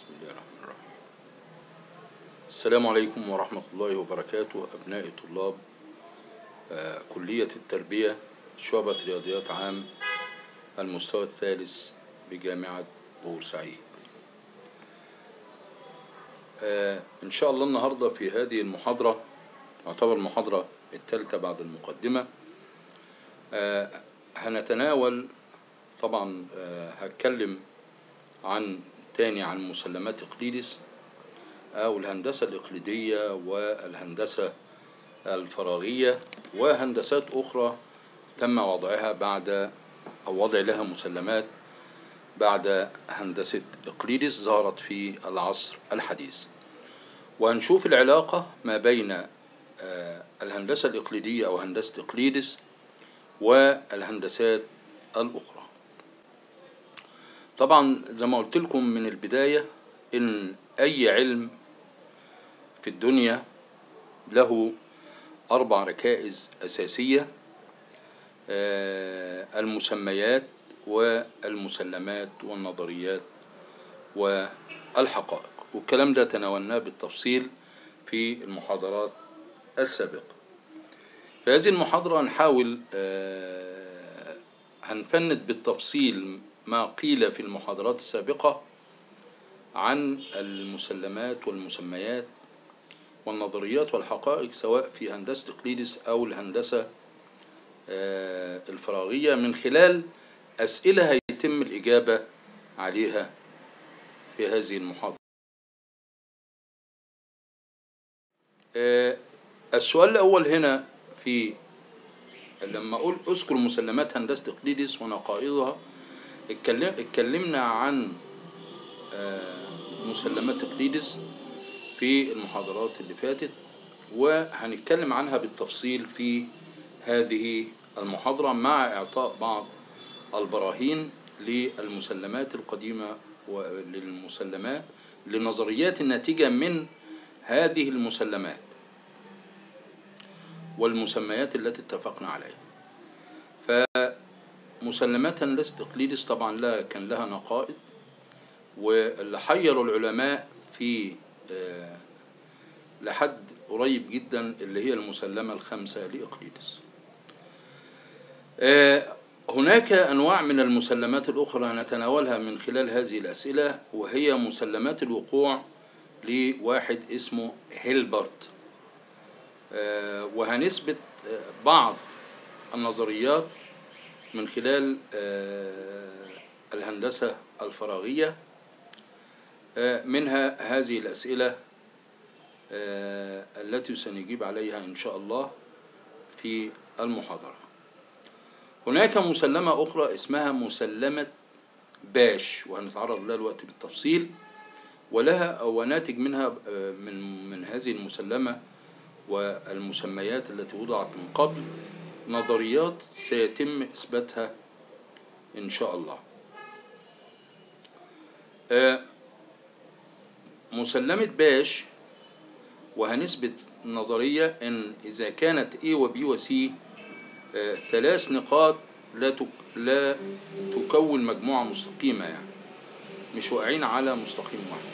بسم الله الرحمن الرحيم السلام عليكم ورحمة الله وبركاته أبناء طلاب آه، كلية التربية شعبة رياضيات عام المستوى الثالث بجامعة بورسعيد آه، إن شاء الله النهاردة في هذه المحاضرة تعتبر المحاضرة الثالثة بعد المقدمة آه، هنتناول طبعا آه، هتكلم عن تاني عن مسلمات إقليدس أو الهندسة الإقليدية والهندسة الفراغية وهندسات أخرى تم وضعها بعد أو وضع لها مسلمات بعد هندسة إقليدس ظهرت في العصر الحديث وهنشوف العلاقة ما بين آه، الهندسة الإقليدية أو هندسة إقليدس والهندسات الأخرى طبعا زي ما قلت لكم من البداية إن أي علم في الدنيا له أربع ركائز أساسية آه، المسميات والمسلمات والنظريات والحقائق والكلام ده تناولناه بالتفصيل في المحاضرات السابقة في هذه المحاضرة هنحاول آه، هنفند بالتفصيل ما قيل في المحاضرات السابقة عن المسلمات والمسميات والنظريات والحقائق سواء في هندسة إقليدس أو الهندسة آه، الفراغية من خلال أسئلة هيتم الإجابة عليها في هذه المحاضرة آه، السؤال الأول هنا في لما أقول أذكر مسلمات هندسة إقليدس ونقائضها اتكلم اتكلمنا عن آه، مسلمات إقليدس في المحاضرات اللي فاتت وهنتكلم عنها بالتفصيل في هذه المحاضرة مع إعطاء بعض البراهين للمسلمات القديمة وللمسلمات للنظريات الناتجة من هذه المسلمات والمسميات التي اتفقنا عليها فمسلمات هندسة إقليدس طبعا لا كان لها نقائض واللي حيروا العلماء في آه، لحد قريب جدا اللي هي المسلمة الخامسة لإقليدس آه، هناك أنواع من المسلمات الأخرى نتناولها من خلال هذه الأسئلة وهي مسلمات الوقوع لواحد اسمه هيلبرت آه، وهنثبت آه، بعض النظريات من خلال آه، الهندسة الفراغية آه، منها هذه الأسئلة آه، التي سنجيب عليها إن شاء الله في المحاضرة هناك مسلمة أخرى اسمها مسلمة باش وهنتعرض لها الوقت بالتفصيل ولها وناتج منها آه، من من هذه المسلمة والمسميات التي وضعت من قبل نظريات سيتم إثباتها إن شاء الله آه، مسلمة باش وهنثبت نظرية إن إذا كانت A و B و C آه، ثلاث نقاط لا تك... لا تكون مجموعة مستقيمة يعني مش واقعين على مستقيم واحد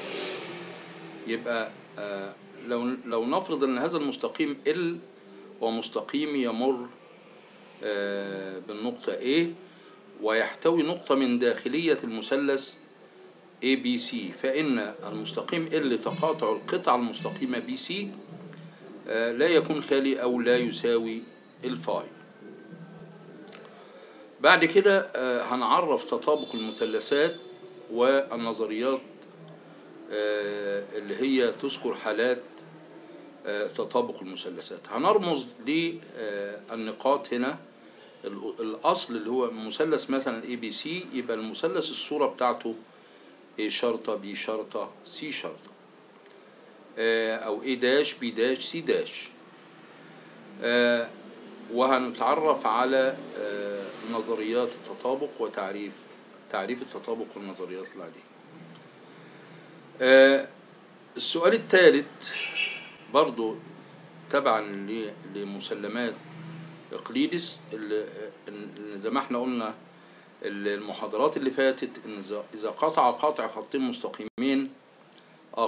يبقى آه، لو لو نفرض ان هذا المستقيم L هو مستقيم يمر آه، بالنقطة A ويحتوي نقطة من داخلية المثلث ABC فإن المستقيم L تقاطع القطعة المستقيمة BC آه، لا يكون خالي أو لا يساوي الفاي بعد كده آه، هنعرف تطابق المثلثات والنظريات آه، اللي هي تذكر حالات آه، تطابق المثلثات هنرمز للنقاط هنا ال- الأصل اللي هو مثلث مثلا اي بي سي يبقى المثلث الصورة بتاعته A شرطة B شرطة C شرطة آه، أو A داش B داش C داش آه، وهنتعرف على آه، نظريات التطابق وتعريف تعريف التطابق والنظريات اللي عليه آه، السؤال الثالث برضو تبعا ل- لمسلمات اقليدس اللي اللي زي ما احنا قلنا المحاضرات اللي فاتت ان إذا- اذا قطع قاطع خطين مستقيمين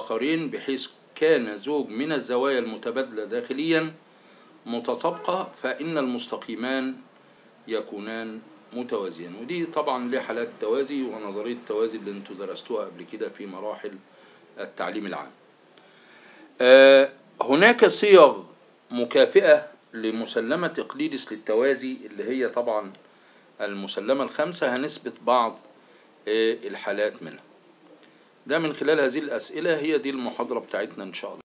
الآخرين بحيث كان زوج من الزوايا المتبادلة داخليا متطابقة فإن المستقيمان يكونان متوازيين ودي طبعا ليه حالات توازي ونظرية التوازي اللي انتوا درستوها قبل كده في مراحل التعليم العام آه، هناك صيغ مكافئة لمسلمة إقليدس للتوازي اللي هي طبعا المسلمة الخامسة هنثبت بعض آه، الحالات منها ده من خلال هذه الأسئلة هي دي المحاضرة بتاعتنا إن شاء الله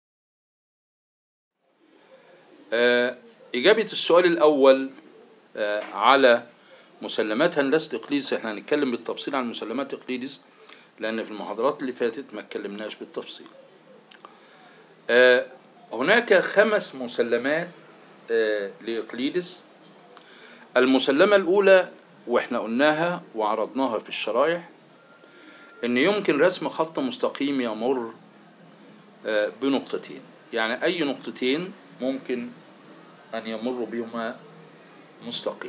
آه، إجابة السؤال الأول آه، على مسلمات هندسة إقليدس احنا هنتكلم بالتفصيل عن مسلمات إقليدس لأن في المحاضرات اللي فاتت ما اتكلمناش بالتفصيل آه، هناك خمس مسلمات آه، لإقليدس المسلمة الأولى واحنا قلناها وعرضناها في الشرايح إن يمكن رسم خط مستقيم يمر آه، بنقطتين يعني أي نقطتين ممكن أن يمر بهما مستقيم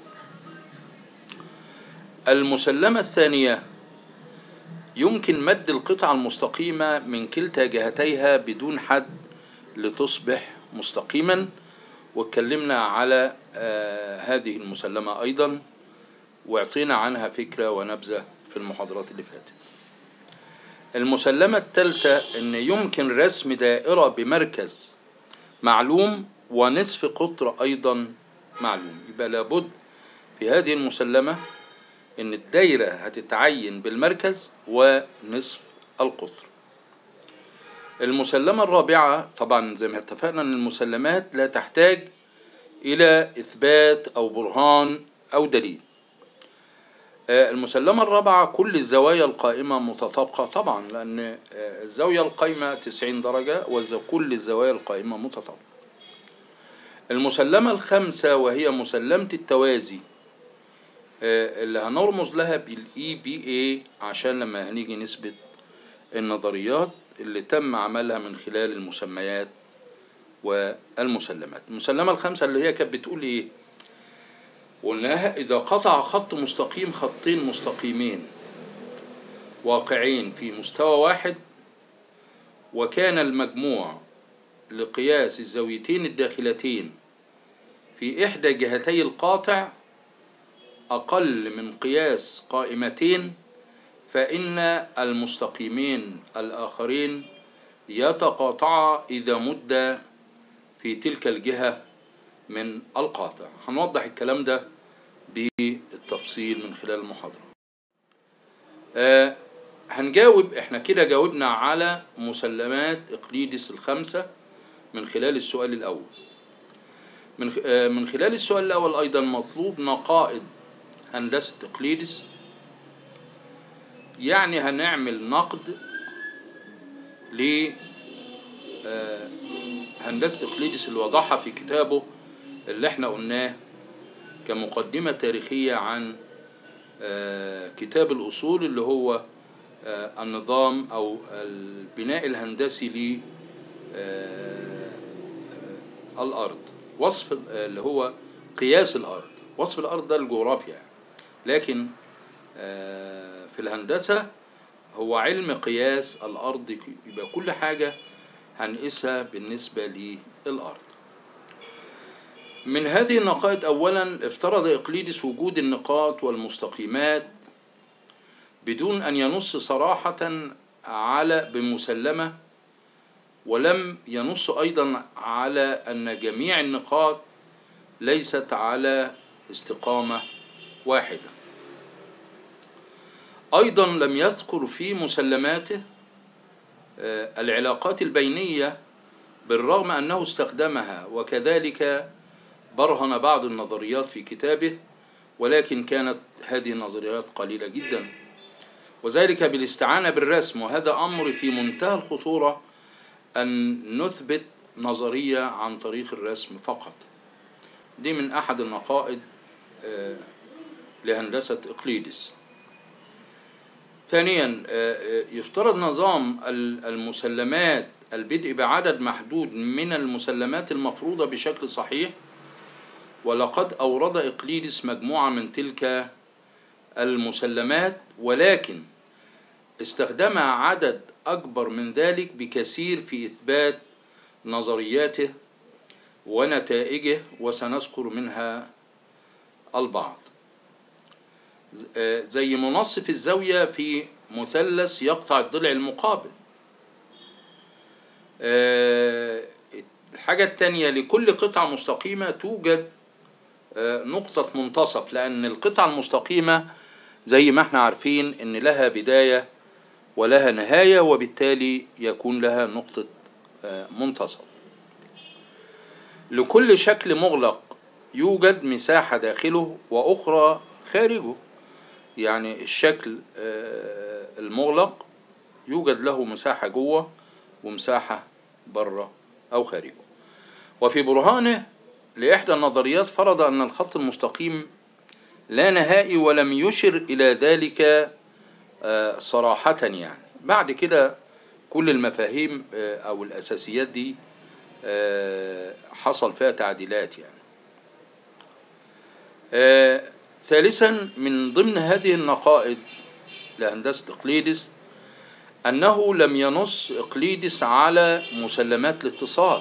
المسلمة الثانية يمكن مد القطعة المستقيمة من كلتا جهتيها بدون حد لتصبح مستقيما واتكلمنا على آه هذه المسلمة أيضا واعطينا عنها فكرة ونبذة في المحاضرات اللي فاتت المسلمة الثالثة أن يمكن رسم دائرة بمركز معلوم ونصف قطر أيضا معلوم يبقى لابد في هذه المسلمة ان الدايرة هتتعين بالمركز ونصف القطر المسلمة الرابعة طبعا زي ما اتفقنا ان المسلمات لا تحتاج الى اثبات او برهان او دليل آه، المسلمة الرابعة كل الزوايا القائمة متطابقة طبعا لأن آه، الزاوية القائمة 90 درجة وكل الزوايا القائمة متطابقة المسلمة الخامسة وهي مسلمة التوازي آه، اللي هنرمز لها بالاي بي اي عشان لما هنيجي نثبت النظريات اللي تم عملها من خلال المسميات والمسلمات المسلمة الخامسة اللي هي كانت بتقول ايه قلناها إذا قطع خط مستقيم خطين مستقيمين واقعين في مستوى واحد وكان المجموع لقياس الزاويتين الداخلتين في إحدى جهتي القاطع أقل من قياس قائمتين فإن المستقيمين الآخرين يتقاطعا إذا مد في تلك الجهة من القاطع هنوضح الكلام ده بالتفصيل من خلال المحاضرة آه هنجاوب احنا كده جاوبنا على مسلمات اقليدس الخمسة من خلال السؤال الأول من خ- آه من خلال السؤال الأول أيضا مطلوب نقائض هندسة اقليدس يعني هنعمل نقد ل آه، هندسة اقليدس اللي وضعها في كتابه اللي احنا قلناه كمقدمة تاريخية عن آه، كتاب الأصول اللي هو آه، النظام أو البناء الهندسي ل آه، آه، الأرض وصف ال- اللي هو قياس الأرض وصف الأرض ده الجغرافيا يعني. لكن آه، في الهندسة هو علم قياس الأرض ك- يبقى كل حاجة هنقيسها بالنسبة للأرض من هذه النقائط أولا افترض إقليدس وجود النقاط والمستقيمات بدون أن ينص صراحة على بمسلمة ولم ينص أيضا على أن جميع النقاط ليست على استقامة واحدة أيضا لم يذكر في مسلماته آه، العلاقات البينية بالرغم أنه استخدمها وكذلك برهن بعض النظريات في كتابه ولكن كانت هذه النظريات قليلة جدا وذلك بالاستعانة بالرسم وهذا أمر في منتهى الخطورة أن نثبت نظرية عن طريق الرسم فقط دي من أحد النقائض آه، لهندسة إقليدس ثانيا آه، آه، يفترض نظام ال- المسلمات البدء بعدد محدود من المسلمات المفروضة بشكل صحيح ولقد أورد إقليدس مجموعة من تلك المسلمات ولكن استخدم عدد أكبر من ذلك بكثير في إثبات نظرياته ونتائجه وسنذكر منها البعض زي منصف الزاوية في مثلث يقطع الضلع المقابل الحاجة التانية لكل قطعة مستقيمة توجد نقطة منتصف لأن القطعة المستقيمة زي ما احنا عارفين ان لها بداية ولها نهاية وبالتالي يكون لها نقطة منتصف لكل شكل مغلق يوجد مساحة داخله وأخرى خارجه يعني الشكل المغلق يوجد له مساحة جوه ومساحة بره أو خارجه وفي برهانه لإحدى النظريات فرض أن الخط المستقيم لا نهائي ولم يشر إلى ذلك صراحة يعني بعد كده كل المفاهيم أو الأساسيات دي حصل فيها تعديلات يعني ثالثا من ضمن هذه النقائض لهندسة إقليدس أنه لم ينص إقليدس على مسلمات الاتصال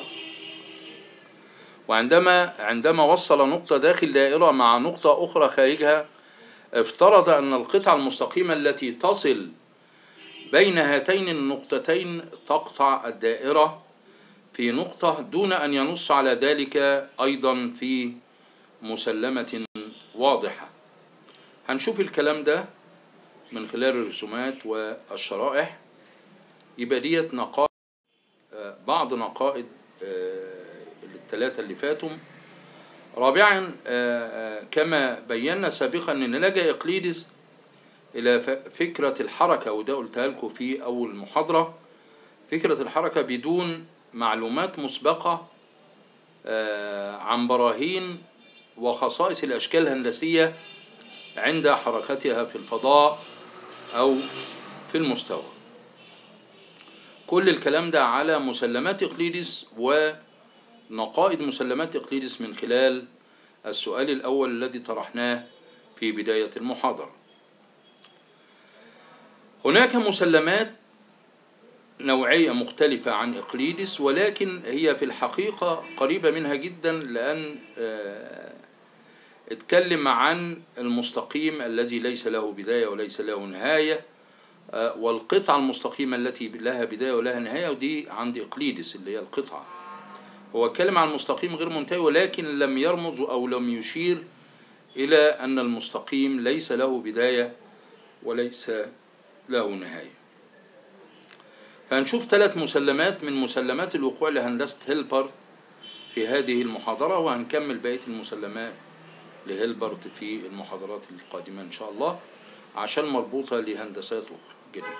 وعندما عندما وصل نقطة داخل دائرة مع نقطة أخرى خارجها افترض أن القطعة المستقيمة التي تصل بين هاتين النقطتين تقطع الدائرة في نقطة دون أن ينص على ذلك أيضا في مسلمة واضحة هنشوف الكلام ده من خلال الرسومات والشرائح يبقى ديت نقائد بعض نقائد الثلاثة اللي فاتوا رابعا كما بينا سابقا ان لجأ اقليدس الى فكرة الحركة وده قلتها لكم في اول محاضرة فكرة الحركة بدون معلومات مسبقة عن براهين وخصائص الاشكال الهندسية عند حركتها في الفضاء او في المستوى كل الكلام ده على مسلمات اقليدس و نقائد مسلمات إقليدس من خلال السؤال الأول الذي طرحناه في بداية المحاضرة هناك مسلمات نوعية مختلفة عن إقليدس ولكن هي في الحقيقة قريبة منها جدا لأن اتكلم عن المستقيم الذي ليس له بداية وليس له نهاية والقطعة المستقيمة التي لها بداية ولها نهاية ودي عند إقليدس اللي هي القطعة هو اتكلم عن المستقيم غير منتهي ولكن لم يرمز أو لم يشير إلى أن المستقيم ليس له بداية وليس له نهاية فهنشوف ثلاث مسلمات من مسلمات الوقوع لهندسة هيلبرت في هذه المحاضرة وهنكمل بقية المسلمات لهيلبرت في المحاضرات القادمة إن شاء الله عشان مربوطة لهندسات أخرى جديدة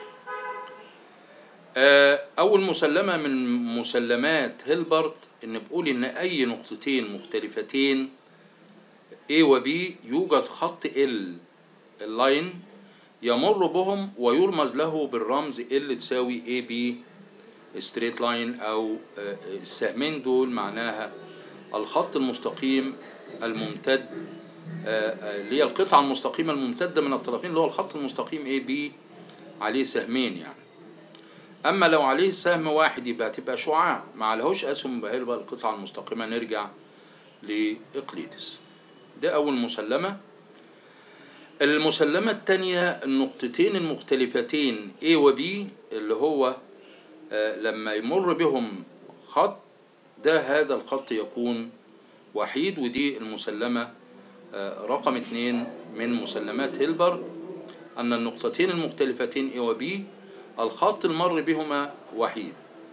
أول مسلمة من مسلمات هيلبرت إن بقول إن أي نقطتين مختلفتين A و B يوجد خط L اللاين يمر بهم ويرمز له بالرمز L تساوي AB ستريت لاين أو السهمين دول معناها الخط المستقيم الممتد اللي هي القطعة المستقيمة الممتدة من الطرفين اللي هو الخط المستقيم AB عليه سهمين يعني اما لو عليه سهم واحد يبقى تبقى شعاع ما عليهوش اسهم يبقى هي بقى القطعه المستقيمه نرجع لاقليدس ده اول مسلمه المسلمه الثانيه النقطتين المختلفتين A و B اللي هو لما يمر بهم خط ده هذا الخط يكون وحيد ودي المسلمه رقم اثنين من مسلمات هيلبرت ان النقطتين المختلفتين A و B الخط المر بهما وحيد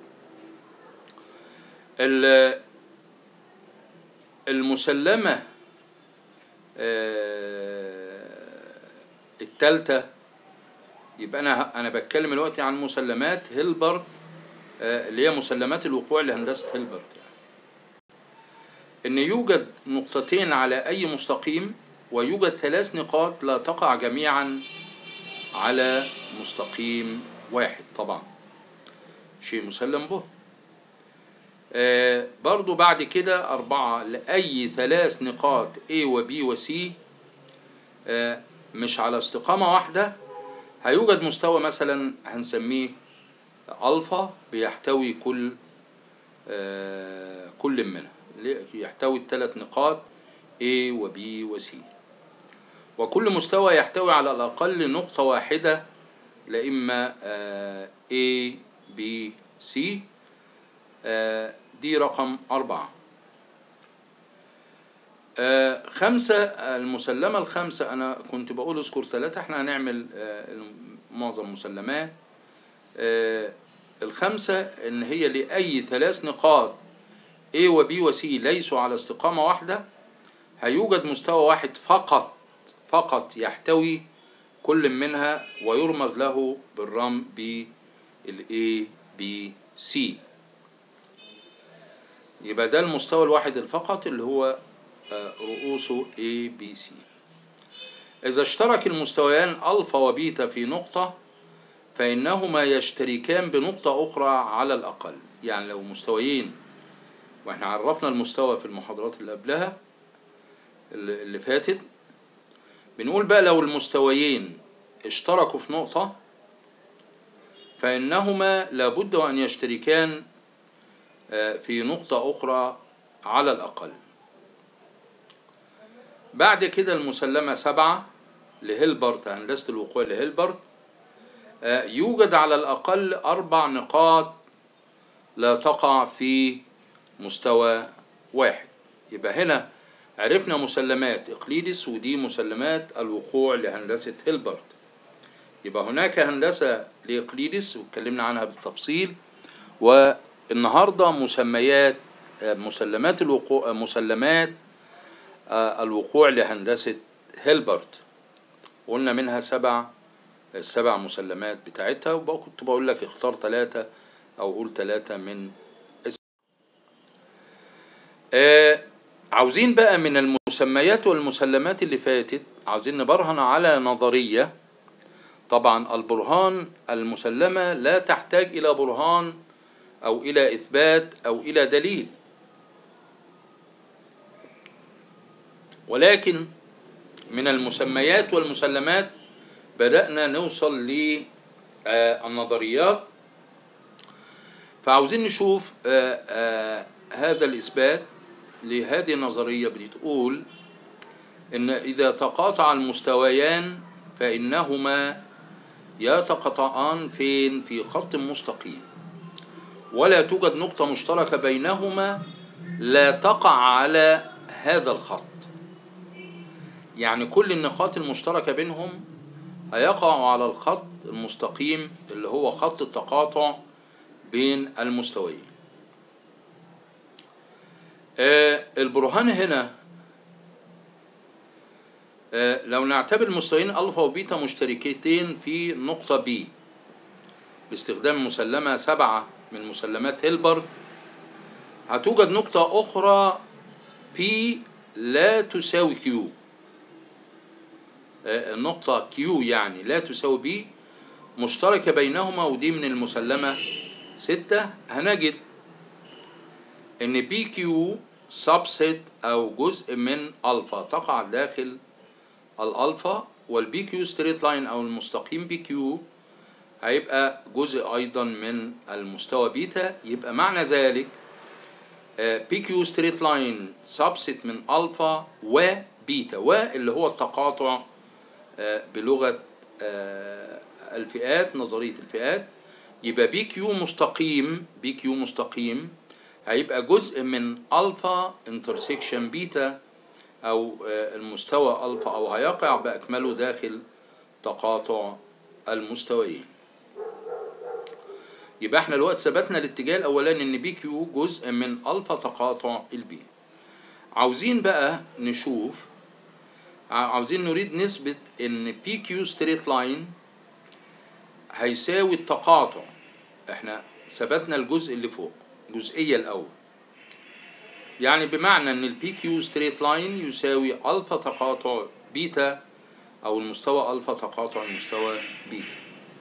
المسلمة الثالثة يبقى أنا أنا بتكلم دلوقتي عن مسلمات هيلبرت اللي هي مسلمات الوقوع لهندسة هيلبرت يعني. إن يوجد نقطتين على أي مستقيم ويوجد ثلاث نقاط لا تقع جميعا على مستقيم واحد طبعا شيء مسلم به آه برضو بعد كده أربعة لأي ثلاث نقاط A و B و C مش على استقامة واحدة هيوجد مستوى مثلا هنسميه ألفا بيحتوي كل آه، كل منها يحتوي الثلاث نقاط A و B و C وكل مستوى يحتوي على الأقل نقطة واحدة لا إما آه، A B C آه، دي رقم أربعة آه، خمسة المسلمة الخمسة أنا كنت بقول اذكر ثلاثة احنا هنعمل آه، معظم مسلمات آه، الخمسة إن هي لأي ثلاث نقاط A و B و C ليسوا على استقامة واحدة هيوجد مستوى واحد فقط فقط يحتوي كل منها ويرمز له بالرم ب A B C يبقى ده المستوى الواحد الفقط اللي هو آه، رؤوسه A B C إذا اشترك المستويان ألفا وبيتا في نقطة فإنهما يشتركان بنقطة أخرى على الأقل يعني لو مستويين وإحنا عرفنا المستوى في المحاضرات اللي قبلها اللي اللي فاتت بنقول بقى لو المستويين اشتركوا في نقطة فإنهما لابد أن يشتركان آه، في نقطة أخرى على الأقل بعد كده المسلمة سبعة لهيلبرت هندسة الوقوع لهيلبرت آه، يوجد على الأقل أربع نقاط لا تقع في مستوى واحد يبقى هنا عرفنا مسلمات إقليدس ودي مسلمات الوقوع لهندسة هيلبرت يبقى هناك هندسة لإقليدس واتكلمنا عنها بالتفصيل والنهاردة مسميات آه، مسلمات الوقوع آه، مسلمات آه، الوقوع لهندسة هيلبرت قلنا منها سبع السبع مسلمات بتاعتها وكنت بقول لك اختار ثلاثة أو قول ثلاثة من الس- آه عاوزين بقى من المسميات والمسلمات اللي فاتت عاوزين نبرهن على نظرية طبعا البرهان المسلمة لا تحتاج إلى برهان أو إلى إثبات أو إلى دليل ولكن من المسميات والمسلمات بدأنا نوصل للنظريات فعاوزين نشوف آه، آه، هذا الإثبات لهذه النظرية بتقول إن إذا تقاطع المستويان فإنهما يتقاطعان فين في خط مستقيم ولا توجد نقطة مشتركة بينهما لا تقع على هذا الخط يعني كل النقاط المشتركة بينهم هيقعوا على الخط المستقيم اللي هو خط التقاطع بين المستويين آه البرهان هنا آه لو نعتبر المستويين ألفا وبيتا مشتركتين في نقطة بي باستخدام مسلمة سبعة من مسلمات هيلبرت هتوجد نقطة أخرى بي لا تساوي كيو آه، النقطة كيو يعني لا تساوي بي مشتركة بينهما ودي من المسلمة ستة هنجد إن بي كيو سبست أو جزء من ألفا تقع داخل الألفا والبي كيو ستريت لاين أو المستقيم بي كيو هيبقى جزء أيضا من المستوى بيتا يبقى معنى ذلك بي كيو ستريت لاين سبست من ألفا وبيتا واللي هو التقاطع آه، بلغة آه، الفئات نظرية الفئات يبقى بي كيو مستقيم بي كيو مستقيم هيبقى جزء من ألفا انترسكشن بيتا أو آه، المستوى ألفا أو هيقع بأكمله داخل تقاطع المستويين يبقى احنا الوقت ثبتنا الاتجاه الأولاني إن بي كيو جزء من ألفا تقاطع البي عاوزين بقى نشوف عاوزين نريد نثبت ان بي كيو ستريت لاين هيساوي التقاطع احنا ثبتنا الجزء اللي فوق الجزئيه الاول يعني بمعنى ان البي كيو ستريت لاين يساوي الفا تقاطع بيتا او المستوى الفا تقاطع المستوى بيتا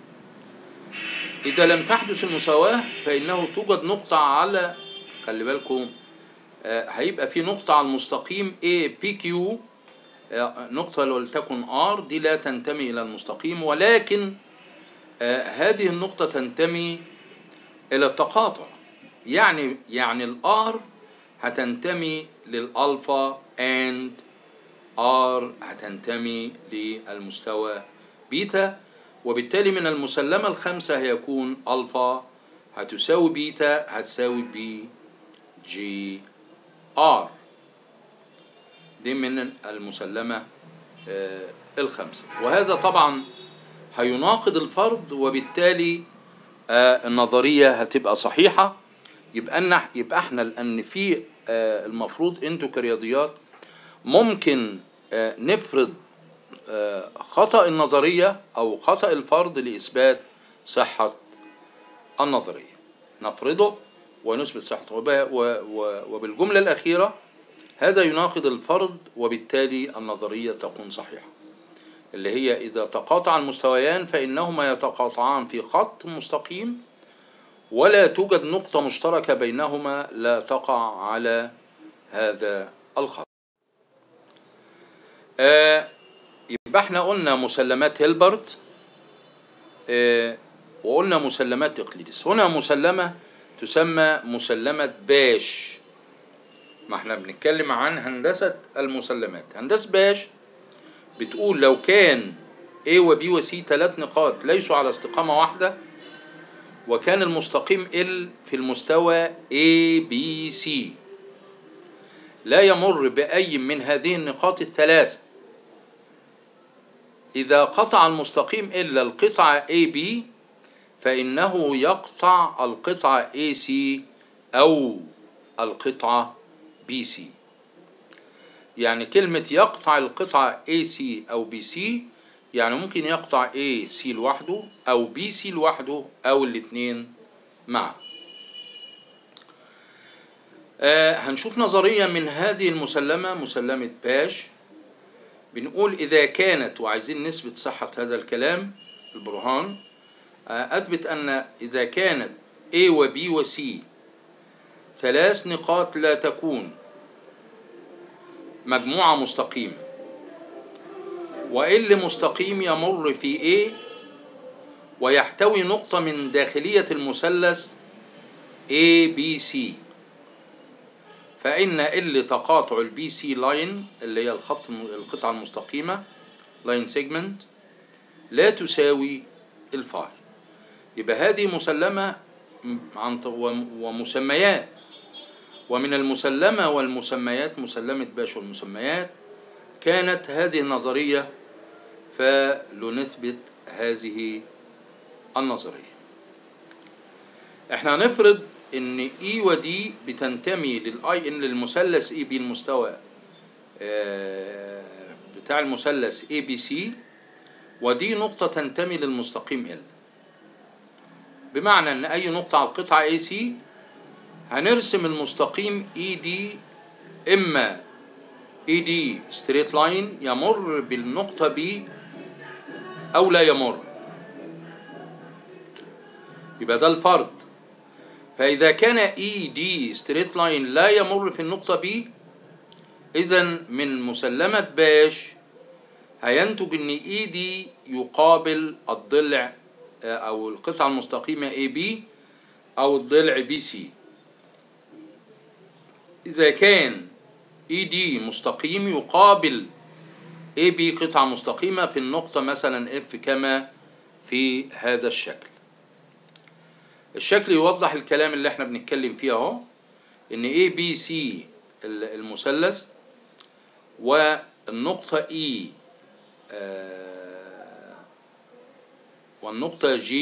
اذا لم تحدث المساواه فانه توجد نقطه على خلي بالكم آه، هيبقى في نقطه على المستقيم A بي كيو نقطة ولتكن R دي لا تنتمي إلى المستقيم ولكن آه، هذه النقطة تنتمي الى التقاطع يعني يعني الار هتنتمي للالفا and ار هتنتمي للمستوى بيتا وبالتالي من المسلمة الخامسة هيكون الفا هتساوي بيتا هتساوي بي جي ار دي من المسلمة آه، الخامسة وهذا طبعا هيناقض الفرض وبالتالي آه، النظرية هتبقى صحيحة يبقى أن يبقى احنا لأن في آه، المفروض انتوا كرياضيات ممكن آه، نفرض آه، خطأ النظرية أو خطأ الفرض لإثبات صحة النظرية نفرضه ونثبت صحته وب- و- و- وبالجملة الأخيرة هذا يناقض الفرض وبالتالي النظرية تكون صحيحة اللي هي إذا تقاطع المستويان فإنهما يتقاطعان في خط مستقيم ولا توجد نقطة مشتركة بينهما لا تقع على هذا الخط آه يبقى احنا قلنا مسلمات هيلبرت آه وقلنا مسلمات اقليدس هنا مسلمة تسمى مسلمة باش ما احنا بنتكلم عن هندسة المسلمات هندسة باش بتقول لو كان A و B و C ثلاث نقاط ليسوا على استقامة واحدة وكان المستقيم L في المستوى A B C لا يمر بأي من هذه النقاط الثلاثة إذا قطع المستقيم إلا القطعة AB فإنه يقطع القطعة AC أو القطعة BC يعني كلمة يقطع القطعة AC أو BC يعني ممكن يقطع AC لوحده أو BC لوحده أو الاتنين معا آه هنشوف نظرية من هذه المسلمة مسلمة باش بنقول إذا كانت وعايزين نثبت صحة هذا الكلام البرهان آه أثبت أن إذا كانت A و B و C ثلاث نقاط لا تكون مجموعة مستقيمة وإل مستقيم يمر في A ويحتوي نقطة من داخلية المثلث A B C فإن ال تقاطع البي سي لاين اللي هي الخط القطعة المستقيمة لاين سيجمنت لا تساوي الفاي يبقى هذه مسلمة عن ومسميات ومن المسلمة والمسميات مسلمة باش والمسميات كانت هذه النظرية فلنثبت هذه النظرية احنا هنفرض ان اي ودي بتنتمي للاي ان للمثلث اي بي المستوى آه، بتاع المثلث اي بي سي ودي نقطة تنتمي للمستقيم ال بمعنى ان اي نقطة على القطعة اي سي هنرسم المستقيم اي دي اما اي دي ستريت لاين يمر بالنقطة بي او لا يمر يبقى ده الفرض فإذا كان اي دي ستريت لاين لا يمر في النقطة بي إذا من مسلمة باش هينتج إن اي دي يقابل الضلع آه، أو القطعة المستقيمة اي بي أو الضلع بي سي إذا كان اي دي مستقيم يقابل اي بي قطعة مستقيمة في النقطة مثلا اف كما في هذا الشكل الشكل يوضح الكلام اللي احنا بنتكلم فيه اهو ان A B C ال- المثلث والنقطة E آه، والنقطة G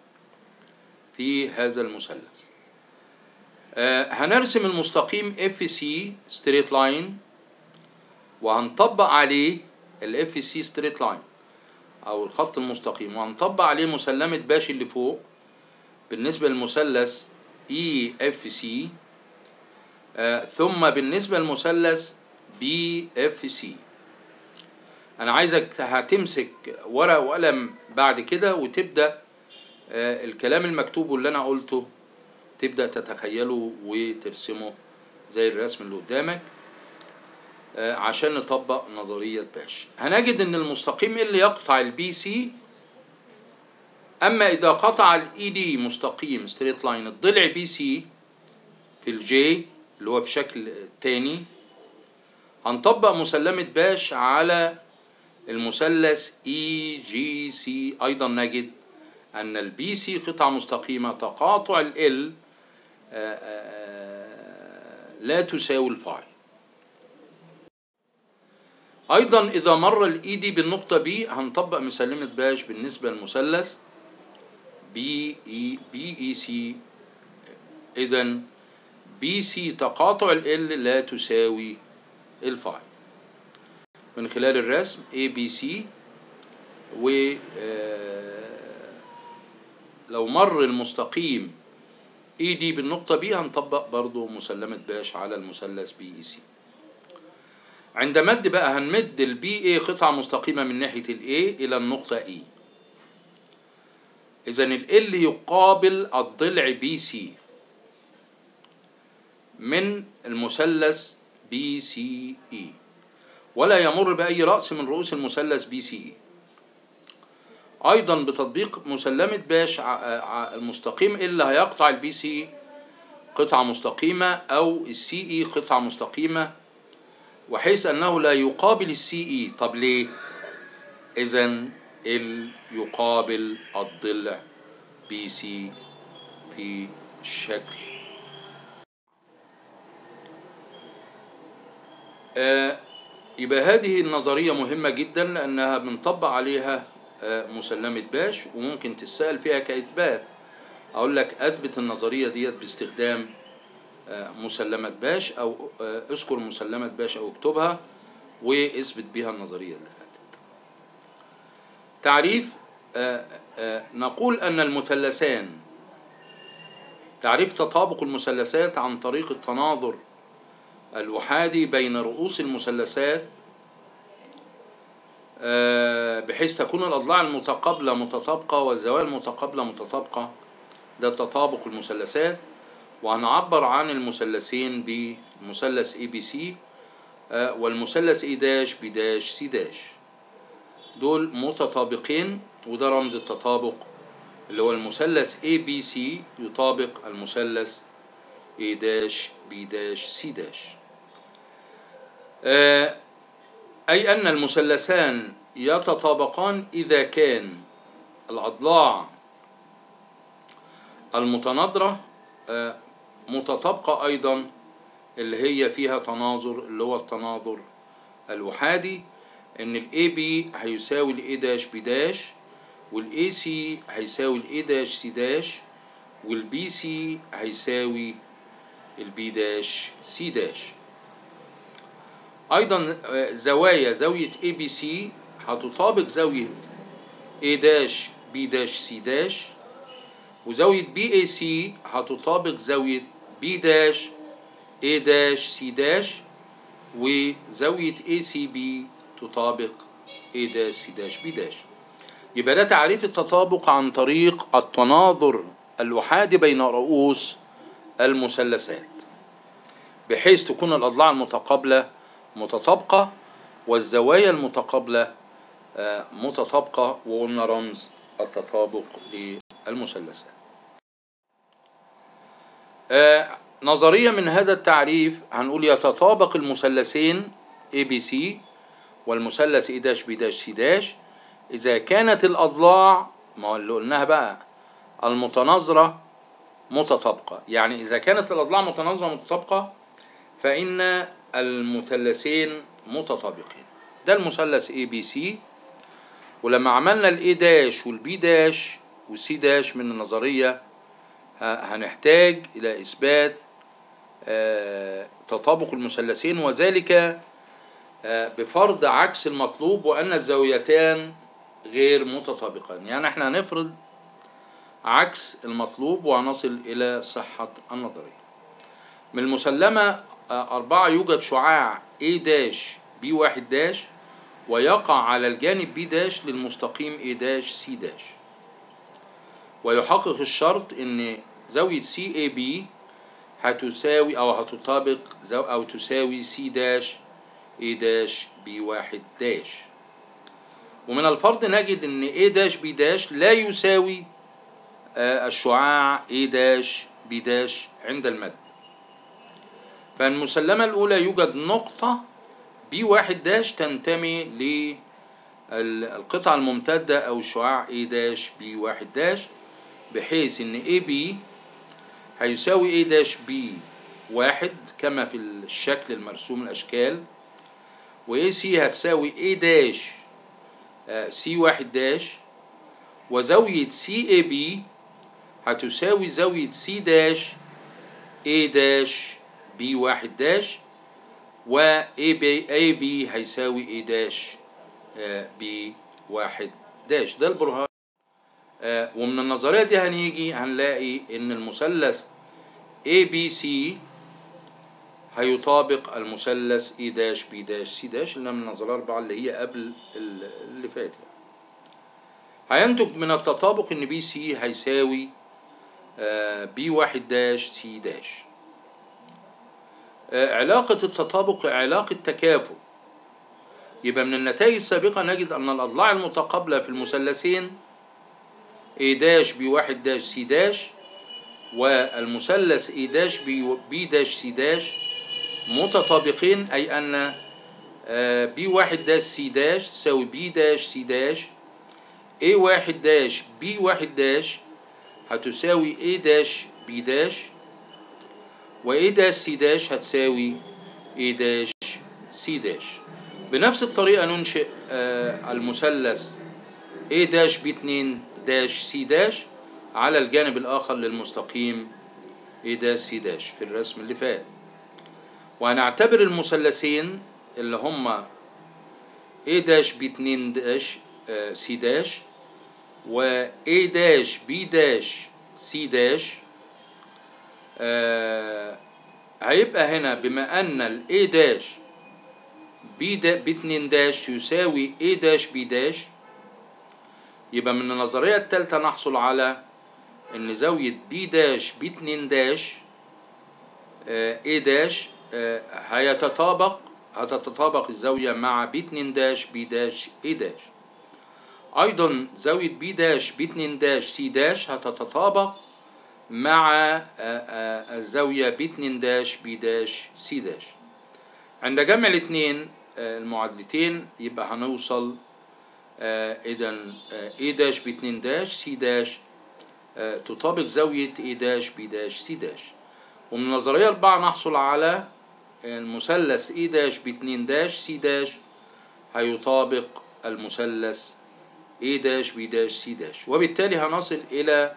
في هذا المثلث آه، هنرسم المستقيم FC straight line وهنطبق عليه ال FC straight line أو الخط المستقيم وهنطبق عليه مسلمة باش اللي فوق بالنسبة للمثلث EFC آه ثم بالنسبة للمثلث BFC أنا عايزك هتمسك ورقة وقلم بعد كده وتبدأ آه الكلام المكتوب واللي أنا قلته تبدأ تتخيله وترسمه زي الرسم اللي قدامك آه عشان نطبق نظرية باش هنجد إن المستقيم اللي يقطع البي سي اما اذا قطع الاي دي مستقيم ستريت لاين الضلع بي سي في الجي اللي هو في شكل تاني هنطبق مسلمة باش على المثلث اي جي سي ايضا نجد ان البي سي قطعة مستقيمة تقاطع ال لا تساوي الفاي ايضا اذا مر الاي دي بالنقطة بي هنطبق مسلمة باش بالنسبة للمثلث بي اي بي اي سي اذا بي سي تقاطع ال لا تساوي الفاي من خلال الرسم A B C و لو مر المستقيم اي دي بالنقطة بي هنطبق برضو مسلمة باش على المثلث بي اي سي عند مد بقى هنمد البي اي قطعة مستقيمة من ناحية الاي الى النقطة اي اذا ال يقابل الضلع بي سي من المثلث بي سي اي ولا يمر بأي رأس من رؤوس المثلث بي سي اي ايضا بتطبيق مسلمة باش المستقيم اللي هيقطع البي سي قطعة مستقيمة او السي اي قطعة مستقيمة وحيث انه لا يقابل السي اي طب ليه اذا ال يقابل الضلع بي سي في الشكل آه يبقى هذه النظرية مهمة جدا لأنها بنطبق عليها مسلمة باش وممكن تتسأل فيها كإثبات أقول لك أثبت النظرية ديت باستخدام مسلمة باش أو اذكر مسلمة باش أو اكتبها واثبت بها النظرية اللي فاتت تعريف نقول أن المثلثان تعريف تطابق المثلثات عن طريق التناظر الأحادي بين رؤوس المثلثات بحيث تكون الأضلاع المتقابلة متطابقة والزوايا المتقابلة متطابقة ده تطابق المثلثات وهنعبر عن المثلثين بمثلث اي بي سي والمثلث اي داش بي داش سي داش دول متطابقين وده رمز التطابق اللي هو المثلث اي بي سي يطابق المثلث اي داش بي داش سي داش أي أن المثلثان يتطابقان إذا كان الأضلاع المتناظرة متطابقة أيضا اللي هي فيها تناظر اللي هو التناظر الأحادي إن ال AB هيساوي ال A داش B داش وال AC هيساوي ال A داش C داش وال BC هيساوي ال B داش C داش ايضا زوايا زاوية اي بي سي هتطابق زاوية اي داش بي داش سي داش وزاوية بي اي سي هتطابق زاوية بي داش اي داش سي داش وزاوية اي سي بي تطابق اي داش سي داش بي داش يبقى ده تعريف التطابق عن طريق التناظر الأحادي بين رؤوس المثلثات بحيث تكون الأضلاع المتقابلة متطابقة والزوايا المتقابلة متطابقة وقلنا رمز التطابق للمثلثات نظرية من هذا التعريف هنقول يتطابق المثلثين ABC والمثلث A داش B داش C داش إذا كانت الأضلاع ما هو اللي قلناها بقى المتناظرة متطابقة يعني إذا كانت الأضلاع متناظرة متطابقة فإن المثلثين متطابقين ده المثلث A B C ولما عملنا ال A داش وال B داش وال C داش من النظرية هنحتاج إلى إثبات تطابق المثلثين وذلك بفرض عكس المطلوب وأن الزاويتان غير متطابقان يعني احنا هنفرض عكس المطلوب وهنصل إلى صحة النظرية من المسلمة أربعة يوجد شعاع A داش B واحد داش ويقع على الجانب B داش للمستقيم A داش C داش ويحقق الشرط إن زاوية CAB هتساوي أو هتطابق زو أو تساوي C داش A داش B واحد داش ومن الفرض نجد ان A داش B داش لا يساوي آه، الشعاع A داش B داش عند المد فالمسلمة الأولى يوجد نقطة B واحد داش تنتمي للقطعة الممتدة أو الشعاع A داش B واحد داش بحيث إن AB هيساوي A داش B واحد كما في الشكل المرسوم الأشكال و AC هتساوي A داش آه، C واحد داش وزاوية CAB هتساوي زاوية C داش A داش B واحد داش و AB AB هيساوي A داش آه، B واحد داش ده البرهان آه، ومن النظرية دي هنيجي هنلاقي إن المثلث ABC هيطابق المثلث E داش B داش C داش اللي من النظرية الأربعة اللي هي قبل ال- اللي فات يعني. هينتج من التطابق إن بي سي هيساوي بي واحد داش سي داش آه، علاقة التطابق علاقة تكافؤ يبقى من النتائج السابقة نجد أن الأضلاع المتقابلة في المثلثين A داش بي واحد داش سي داش والمثلث A داش بي بي داش سي داش متطابقين أي أن بي واحد داش سي داش تساوي بي داش سي داش A واحد داش بي واحد داش هتساوي A داش بي داش و A داش سي داش هتساوي A داش سي داش بنفس الطريقة ننشئ آه، المثلث A داش بي اتنين داش سي داش على الجانب الآخر للمستقيم A داش سي داش في الرسم اللي فات وهنعتبر المثلثين اللي هما A داش بي اتنين داش آه، سي داش و A داش B داش C داش آه هيبقى هنا بما أن ال A داش B دا B اتنين داش يساوي A داش B داش يبقى من النظرية التالتة نحصل على إن زاوية B داش B اتنين داش آه A داش آه هيتطابق هتتطابق الزاوية مع B اتنين داش B داش A داش أيضا زاوية بي داش بي اتنين داش سي داش هتتطابق مع آه، آه، الزاوية بي اتنين داش بي داش سي داش عند جمع الاتنين آه، المعادلتين يبقى هنوصل إذا A داش بي اتنين داش سي داش آه، تطابق زاوية A داش بي داش سي داش ومن النظرية أربعة نحصل على المثلث A داش بي اتنين داش سي داش هيطابق المثلث A داش B داش C داش وبالتالي هنصل إلى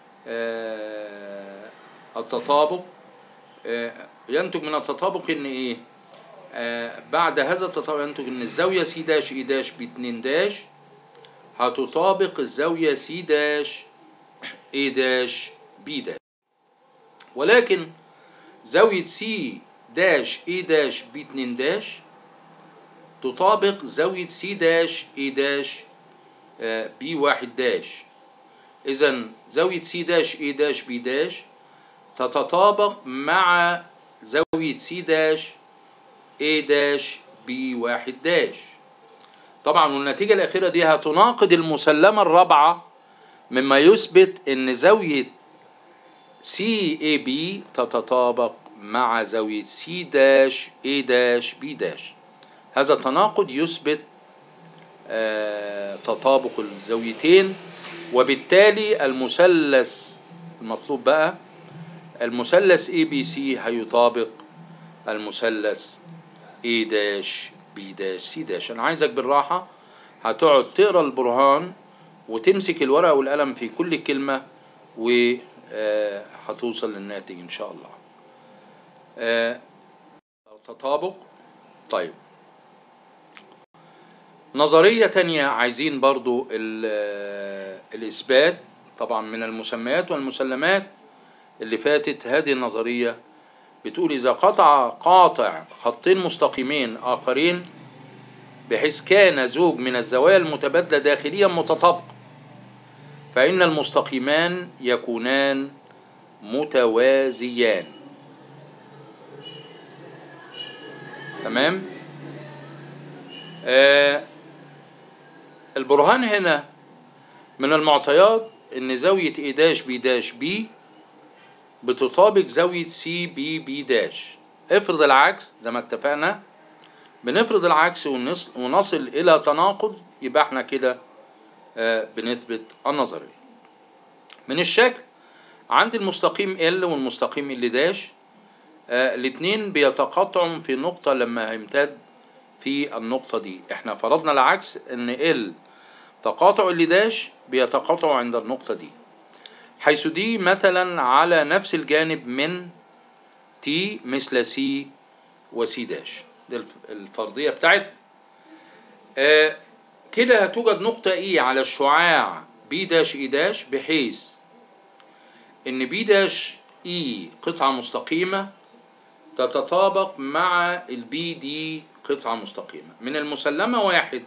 آه، التطابق آه، ينتج من التطابق إن إيه آه، بعد هذا التطابق ينتج إن الزاوية C داش E داش B اتنين داش هتطابق الزاوية C داش A داش B داش ولكن زاوية C داش A داش B اتنين داش تطابق زاوية C داش A داش بي واحد داش إذا زاوية سي داش إي داش بي داش تتطابق مع زاوية سي داش إي داش بي واحد داش طبعا والنتيجة الأخيرة دي هتناقض المسلمة الرابعة مما يثبت إن زاوية سي اي بي تتطابق مع زاوية سي داش اي داش بي داش هذا التناقض يثبت آه، تطابق الزاويتين وبالتالي المثلث المطلوب بقى المثلث اي بي سي هيطابق المثلث اي داش بي داش سي داش انا عايزك بالراحه هتقعد تقرا البرهان وتمسك الورقه والقلم في كل كلمه وهتوصل للناتج ان شاء الله آه، تطابق طيب نظرية تانية عايزين برضو ال- الإثبات طبعا من المسميات والمسلمات اللي فاتت هذه النظرية بتقول إذا قطع قاطع خطين مستقيمين آخرين بحيث كان زوج من الزوايا المتبادلة داخليا متطابق فإن المستقيمان يكونان متوازيان تمام آه البرهان هنا من المعطيات ان زاوية A داش B داش B بتطابق زاوية سي بي بي داش افرض العكس زي ما اتفقنا بنفرض العكس ونص- ونصل إلى تناقض يبقى احنا كده آه، بنثبت النظرية من الشكل عندي المستقيم ال والمستقيم ال داش آه، الاتنين بيتقاطعوا في نقطة لما يمتد في النقطة دي احنا فرضنا العكس ان ال تقاطع ال داش بيتقاطع عند النقطة دي حيث دي مثلا على نفس الجانب من تي مثل سي وسي داش دي الف- الفرضية بتاعتنا آه كده هتوجد نقطة اي على الشعاع بي داش اي داش بحيث ان بي داش اي قطعة مستقيمة تتطابق مع البي دي قطعة مستقيمة من المسلمة واحد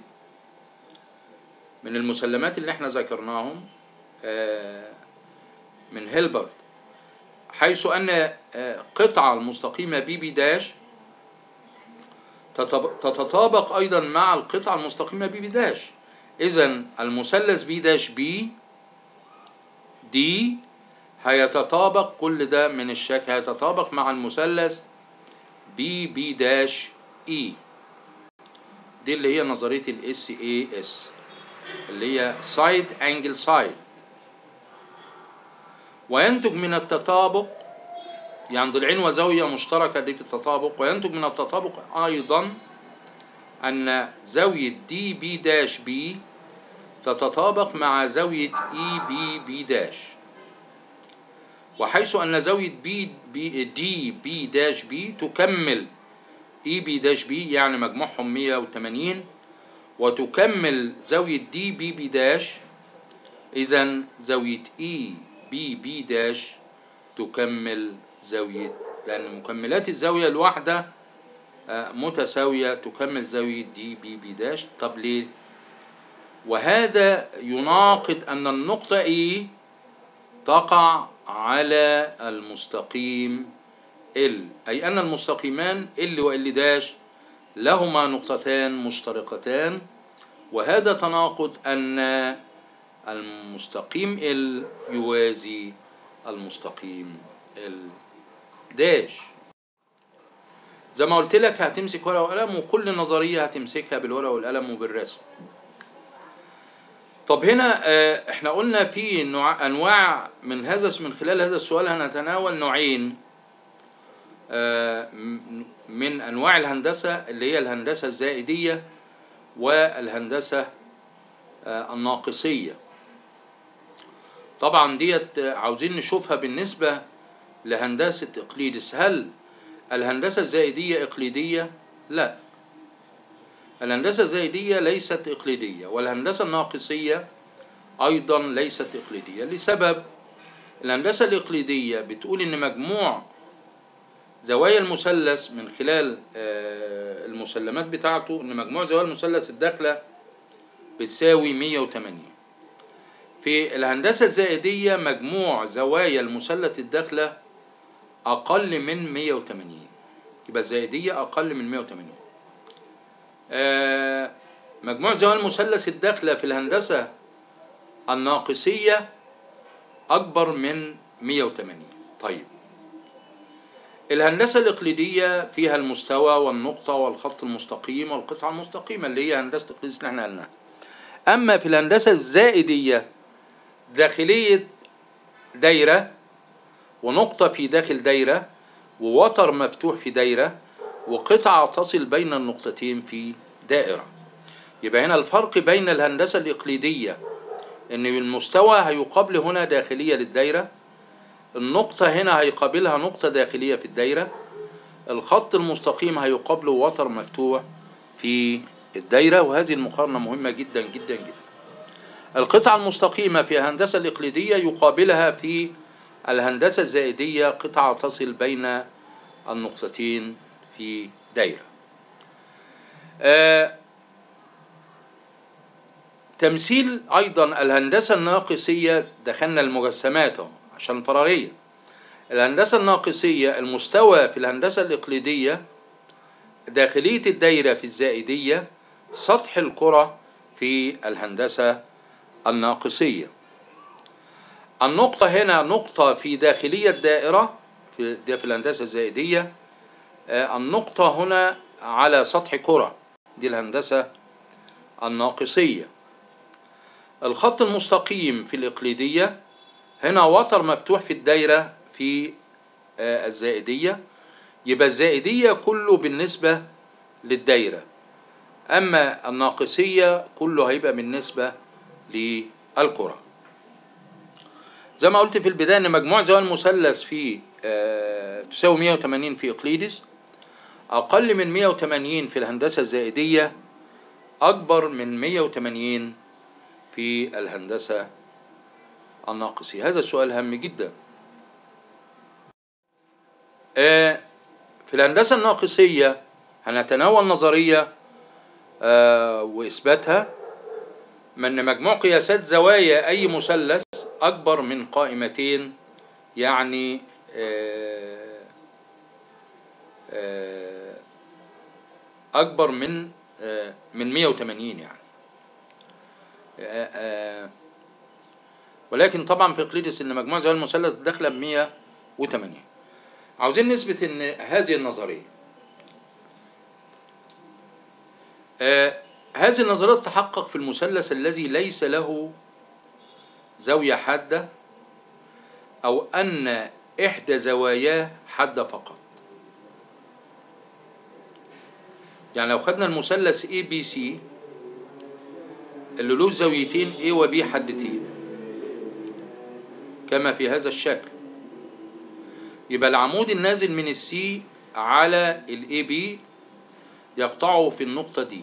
من المسلمات اللي احنا ذكرناهم آه من هيلبرت حيث أن آه، قطعة المستقيمة بي بي داش تتب- تتطابق أيضا مع القطعة المستقيمة بي بي داش إذا المثلث بي داش بي دي هيتطابق كل ده من الشكل هيتطابق مع المثلث بي بي داش اي دي اللي هي نظرية الاس اي اس اللي هي سايد انجل سايد وينتج من التطابق يعني ضلعين وزاوية مشتركة دي في التطابق وينتج من التطابق أيضا أن زاوية دي بي داش بي تتطابق مع زاوية اي بي بي داش وحيث أن زاوية بي بي دي بي داش بي تكمل اي بي داش بي يعني مجموعهم 180 وتكمل زاوية دي بي بي داش إذا زاوية اي بي بي داش تكمل زاوية لأن مكملات الزاوية الواحدة آه، متساوية تكمل زاوية دي بي بي داش طب ليه؟ وهذا يناقض أن النقطة E تقع على المستقيم L أي أن المستقيمان L و L داش لهما نقطتان مشتركتان وهذا تناقض أن المستقيم L يوازي المستقيم L داش زي ما قلت لك هتمسك ورقة وقلم وكل نظرية هتمسكها بالورقة والقلم وبالرسم طب هنا آه، احنا قلنا في نوع انواع من هذا من خلال هذا السؤال هنتناول نوعين آه، م- من انواع الهندسه اللي هي الهندسه الزائديه والهندسه آه، الناقصيه طبعا ديت آه، عاوزين نشوفها بالنسبه لهندسه اقليدس هل الهندسه الزائديه اقليديه لا الهندسة الزائدية ليست إقليدية والهندسة الناقصية أيضا ليست إقليدية لسبب الهندسة الإقليدية بتقول إن مجموع زوايا المثلث من خلال آه، المسلمات بتاعته إن مجموع زوايا المثلث الداخلة بتساوي 180 في الهندسة الزائدية مجموع زوايا المثلث الداخلة أقل من 180 يبقى الزائدية أقل من 180 آه، مجموع زوايا المثلث الداخلة في الهندسة الناقصية أكبر من 180 طيب الهندسة الإقليدية فيها المستوى والنقطة والخط المستقيم والقطعة المستقيمة اللي هي هندسة الإقليدية اللي احنا قلناها أما في الهندسة الزائدية داخلية دايرة ونقطة في داخل دايرة ووتر مفتوح في دايرة وقطعة تصل بين النقطتين في دائرة يبقى هنا الفرق بين الهندسة الإقليدية إن المستوى هيقابل هنا داخلية للدايرة النقطة هنا هيقابلها نقطة داخلية في الدايرة الخط المستقيم هيقابله وتر مفتوح في الدايرة وهذه المقارنة مهمة جدا جدا جدا القطعة المستقيمة في الهندسة الإقليدية يقابلها في الهندسة الزائدية قطعة تصل بين النقطتين في دايرة آه تمثيل أيضا الهندسة الناقصية دخلنا المجسمات أهو عشان فراغية الهندسة الناقصية المستوى في الهندسة الإقليدية داخلية الدايرة في الزائدية سطح الكرة في الهندسة الناقصية النقطة هنا نقطة في داخلية الدائرة في, ده في الهندسة الزائدية آه، النقطة هنا على سطح كرة دي الهندسة الناقصية الخط المستقيم في الإقليدية هنا وتر مفتوح في الدايرة في آه، الزائدية يبقى الزائدية كله بالنسبة للدايرة أما الناقصية كله هيبقى بالنسبة للكرة زي ما قلت في البداية إن مجموع زوايا المثلث في آه، تساوي 180 في إقليدس أقل من 180 في الهندسة الزائدية أكبر من 180 في الهندسة الناقصية هذا سؤال هام جدا آه، في الهندسة الناقصية هنتناول نظرية آه، وإثباتها من مجموع قياسات زوايا أي مثلث أكبر من قائمتين يعني آه، آه، أكبر من آه، من 180 يعني آه، آه، ولكن طبعا في اقليدس ان مجموع زوايا المثلث داخله ب 180 عاوزين نثبت ان هذه النظريه آه، هذه النظريه تتحقق في المثلث الذي ليس له زاويه حاده او ان احدى زواياه حاده فقط يعني لو خدنا المثلث اي بي سي اللي له زاويتين A و B حدتين كما في هذا الشكل يبقى العمود النازل من السي على الاي بي يقطعه في النقطة دي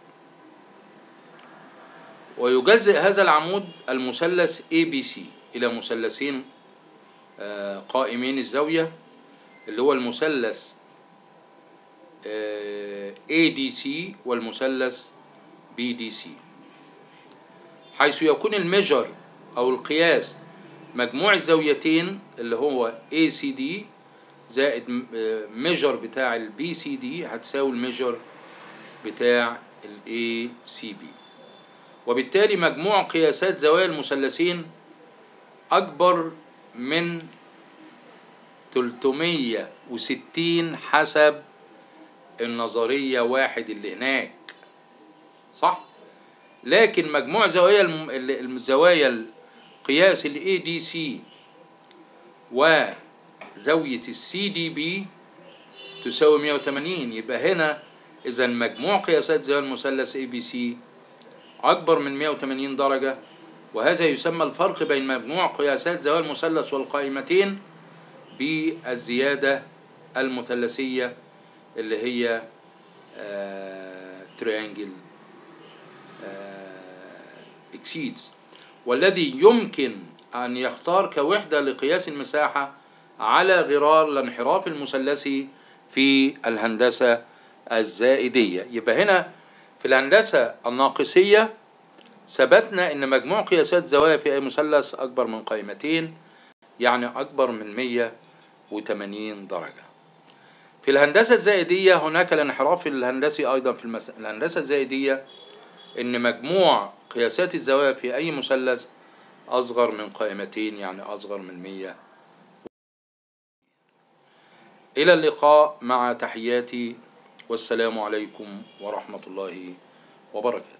ويجزئ هذا العمود المثلث ABC إلى مثلثين آه، قائمين الزاوية اللي هو المثلث آه، ADC والمثلث BDC حيث يكون الميجر أو القياس مجموع الزاويتين اللي هو ACD زائد ميجر بتاع ال BCD هتساوي الميجر بتاع ال ACB وبالتالي مجموع قياسات زوايا المثلثين أكبر من 360 حسب النظرية واحد اللي هناك صح؟ لكن مجموع زوايا الم- ال- الزوايا القياس ال ADC وزاوية ال CDB تساوي 180 يبقى هنا إذا مجموع قياسات زوايا المثلث ABC أكبر من 180 درجة وهذا يسمى الفرق بين مجموع قياسات زوايا المثلث والقائمتين بالزيادة المثلثية اللي هي تريانجل اكسيدز والذي يمكن أن يختار كوحدة لقياس المساحة على غرار الانحراف المثلثي في الهندسة الزائدية يبقى هنا في الهندسة الناقصية ثبتنا ان مجموع قياسات زوايا في اي مثلث اكبر من قائمتين يعني اكبر من 180 درجة في الهندسة الزائدية هناك الانحراف الهندسي ايضا في المس... الهندسة الزائدية ان مجموع قياسات الزوايا في اي مثلث اصغر من قائمتين يعني اصغر من 100 الى اللقاء مع تحياتي والسلام عليكم ورحمة الله وبركاته